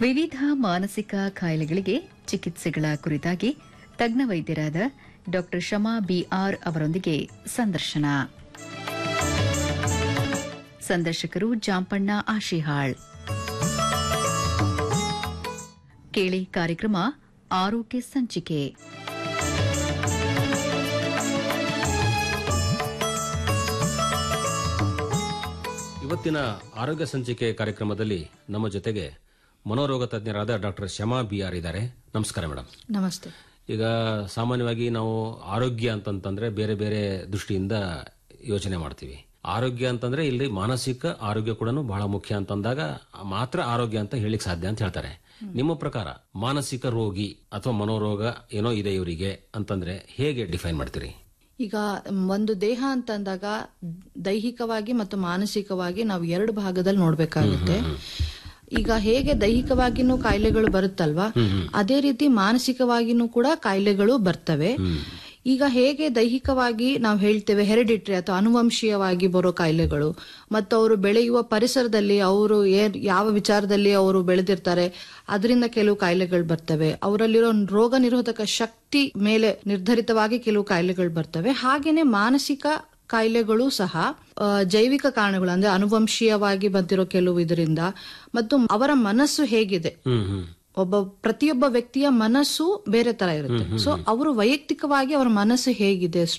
ವಿವಿಧ ಮಾನಸಿಕ ಕಾಯಿಲೆಗಳಿಗೆ ಚಿಕಿತ್ಸೆಗಳ ಕುರಿತಾಗಿ ತಜ್ಞ ವೈದ್ಯರಾದ ಡಾ ಶಮಾ ಬಿಆರ್ ಅವರೊಂದಿಗೆ ಸಂದರ್ಶನ ಸಂದರ್ಶಕರು ಜಾಂಪಣ್ಣ ಆಶಿಹಾಳ್ ಕೇಳಿ ಕಾರ್ಯಕ್ರಮ ಆರೋಗ್ಯ ಸಂಚಿಕೆ ಇವತ್ತಿನ ಆರೋಗ್ಯ ಸಂಚಿಕೆ ಕಾರ್ಯಕ್ರಮದಲ್ಲಿ ನಮ್ಮ ಜೊತೆಗೆ ಮನೋರೋಗ ತಜ್ಞರಾದ ಡಾಕ್ಟರ್ ಶಮಾ ಬಿ ಆರ್ ಇದ್ದಾರೆ ನಮಸ್ಕಾರ ಮೇಡಮ್ ನಮಸ್ತೆ ಈಗ ಸಾಮಾನ್ಯವಾಗಿ ನಾವು ಆರೋಗ್ಯ ಅಂತಂತಂದ್ರೆ ಬೇರೆ ಬೇರೆ ದೃಷ್ಟಿಯಿಂದ ಯೋಚನೆ ಮಾಡ್ತೀವಿ ಆರೋಗ್ಯ ಅಂತಂದ್ರೆ ಇಲ್ಲಿ ಮಾನಸಿಕ ಆರೋಗ್ಯ ಕೂಡ ಬಹಳ ಮುಖ್ಯ ಅಂತಂದಾಗ ಮಾತ್ರ ಆರೋಗ್ಯ ಅಂತ ಹೇಳಿಕ್ ಸಾಧ್ಯ ಅಂತ ಹೇಳ್ತಾರೆ ನಿಮ್ಮ ಪ್ರಕಾರ ಮಾನಸಿಕ ರೋಗಿ ಅಥವಾ ಮನೋರೋಗ ಏನೋ ಇದೆ ಇವರಿಗೆ ಅಂತಂದ್ರೆ ಹೇಗೆ ಡಿಫೈನ್ ಮಾಡ್ತೀರಿ ಈಗ ಒಂದು ದೇಹ ಅಂತಂದಾಗ ದೈಹಿಕವಾಗಿ ಮತ್ತು ಮಾನಸಿಕವಾಗಿ ನಾವು ಎರಡು ಭಾಗದಲ್ಲಿ ನೋಡ್ಬೇಕಾಗುತ್ತೆ ಈಗ ಹೇಗೆ ದೈಹಿಕವಾಗಿನೂ ಕಾಯಿಲೆಗಳು ಬರುತ್ತಲ್ವಾ ಅದೇ ರೀತಿ ಮಾನಸಿಕವಾಗಿನೂ ಕೂಡ ಕಾಯಿಲೆಗಳು ಬರ್ತವೆ ಈಗ ಹೇಗೆ ದೈಹಿಕವಾಗಿ ನಾವು ಹೇಳ್ತೇವೆ ಹೆರಿಡಿಟ್ರಿ ಅಥವಾ ಅನುವಂಶೀಯವಾಗಿ ಬರೋ ಕಾಯಿಲೆಗಳು ಮತ್ತು ಅವರು ಬೆಳೆಯುವ ಪರಿಸರದಲ್ಲಿ ಅವರು ಏನ್ ಯಾವ ವಿಚಾರದಲ್ಲಿ ಅವರು ಬೆಳೆದಿರ್ತಾರೆ ಅದರಿಂದ ಕೆಲವು ಕಾಯಿಲೆಗಳು ಬರ್ತವೆ ಅವರಲ್ಲಿರೋ ರೋಗ ನಿರೋಧಕ ಶಕ್ತಿ ಮೇಲೆ ನಿರ್ಧರಿತವಾಗಿ ಕೆಲವು ಕಾಯಿಲೆಗಳು ಬರ್ತವೆ ಹಾಗೇನೆ ಮಾನಸಿಕ ಕಾಯಿಲೆಗಳು ಸಹ ಆ, ಜೈವಿಕ ಕಾರಣಗಳು ಅಂದ್ರೆ ಅನುವಂಶೀಯವಾಗಿ ಬಂದಿರೋ ಕೆಲವು ಇದರಿಂದ ಮತ್ತು ಅವರ ಮನಸ್ಸು ಹೇಗಿದೆ ಹ್ಮ್ ಹ್ಮ್ ಒಬ್ಬ ಪ್ರತಿಯೊಬ್ಬ ವ್ಯಕ್ತಿಯ ಮನಸ್ಸು ಬೇರೆ ತರ ಇರುತ್ತೆ ಸೊ ಅವರು ವೈಯಕ್ತಿಕವಾಗಿ ಅವರ ಮನಸ್ಸು ಹೇಗಿದೆ